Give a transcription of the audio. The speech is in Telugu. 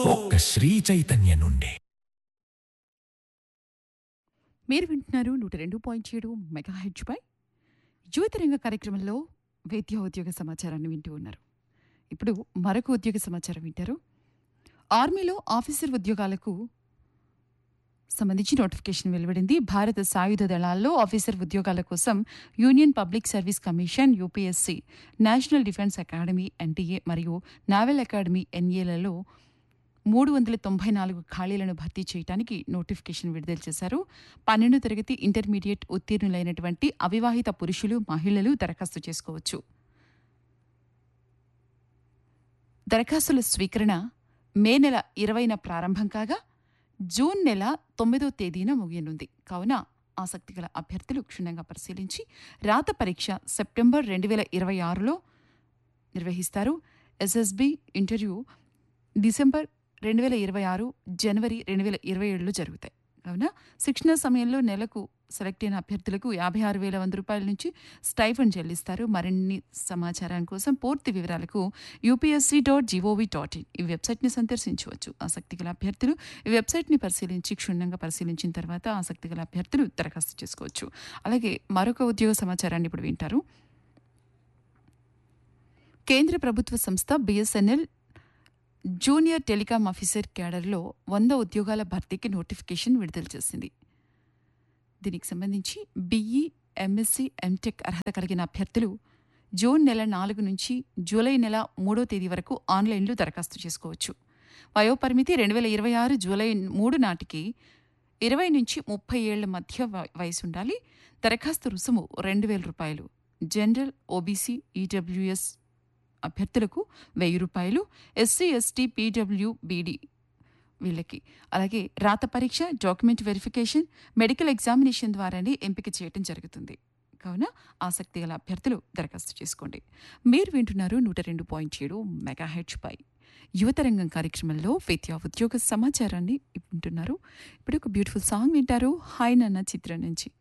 ఒక్క శ్రీ చైతన్య నుండి మీరు వింటున్నారు నూట రెండు పాయింట్ ఏడు మెగా హెచ్పై యువతరంగ కార్యక్రమంలో వైద్య ఉద్యోగ సమాచారాన్ని వింటూ ఉన్నారు ఇప్పుడు మరొక ఉద్యోగ సమాచారం వింటారు ఆర్మీలో ఆఫీసర్ ఉద్యోగాలకు సంబంధించి నోటిఫికేషన్ వెలువడింది భారత సాయుధ దళాల్లో ఆఫీసర్ ఉద్యోగాల కోసం union public service commission UPSC national defence academy NDA మరియు నావెల్ అకాడమీ ఎన్ఏలలో మూడు వందల తొంభై నాలుగు ఖాళీలను భర్తీ చేయడానికి నోటిఫికేషన్ విడుదల చేశారు పన్నెండు తరగతి ఇంటర్మీడియట్ ఉత్తీర్ణులైనటువంటి అవివాహిత పురుషులు మహిళలు దరఖాస్తు చేసుకోవచ్చు దరఖాస్తుల స్వీకరణ మే నెల ఇరవైన ప్రారంభం కాగా జూన్ నెల తొమ్మిదో తేదీన ముగియనుంది కావున ఆసక్తి గల అభ్యర్థులు క్షుణ్ణంగా పరిశీలించి రాత పరీక్ష సెప్టెంబర్ రెండు వేల ఇరవై ఆరులో నిర్వహిస్తారు ఎస్ఎస్బి ఇంటర్వ్యూ డిసెంబర్ రెండు వేల ఇరవై ఆరు జనవరి రెండు వేల ఇరవై ఏడులో జరుగుతాయి కావున శిక్షణ సమయంలో నెలకు సెలెక్ట్ అయిన అభ్యర్థులకు యాభై ఆరు వేల వంద రూపాయల నుంచి స్టైఫండ్ చెల్లిస్తారు మరిన్ని సమాచారం కోసం పూర్తి వివరాలకు UPSC dot gov dot in ఈ వెబ్సైట్ని సందర్శించవచ్చు ఆసక్తి గల అభ్యర్థులు ఈ వెబ్సైట్ని పరిశీలించి క్షుణ్ణంగా పరిశీలించిన తర్వాత ఆసక్తి గల అభ్యర్థులు దరఖాస్తు చేసుకోవచ్చు అలాగే మరొక ఉద్యోగ సమాచారాన్ని ఇప్పుడు వింటారు కేంద్ర ప్రభుత్వ సంస్థ బిఎస్ఎన్ఎల్ జూనియర్ టెలికాం ఆఫీసర్ క్యాడర్లో వంద ఉద్యోగాల భర్తీకి నోటిఫికేషన్ విడుదల చేసింది దీనికి సంబంధించి బీఈ ఎంఎస్సి ఎంటెక్ అర్హత కలిగిన అభ్యర్థులు జూన్ నెల నాలుగు నుంచి జూలై నెల మూడో తేదీ వరకు ఆన్లైన్లో దరఖాస్తు చేసుకోవచ్చు వయోపరిమితి రెండు వేల ఇరవై ఆరు జూలై మూడు నాటికి ఇరవై నుంచి ముప్పై ఏళ్ల మధ్య వ- వయసు ఉండాలి దరఖాస్తు రుసుము రెండు వేల రూపాయలు జనరల్ ఓబీసీ ఈడబ్ల్యూఎస్ అభ్యర్థులకు వెయ్యి రూపాయలు ఎస్సీ ఎస్టీ పీడబ్ల్యూ బీడీ వీళ్ళకి అలాగే రాత పరీక్ష డాక్యుమెంట్ వెరిఫికేషన్ మెడికల్ ఎగ్జామినేషన్ ద్వారానే ఎంపిక చేయటం జరుగుతుంది కావున ఆసక్తి గల అభ్యర్థులు దరఖాస్తు చేసుకోండి మీరు వింటున్నారు నూట రెండు పాయింట్ ఏడు మెగా హెచ్ పై యువతరంగం కార్యక్రమంలో విద్యా ఉద్యోగ సమాచారాన్ని వింటున్నారు ఇప్పుడు ఒక బ్యూటిఫుల్ సాంగ్ వింటారు హాయ్ నాన్న చిత్రం నుంచి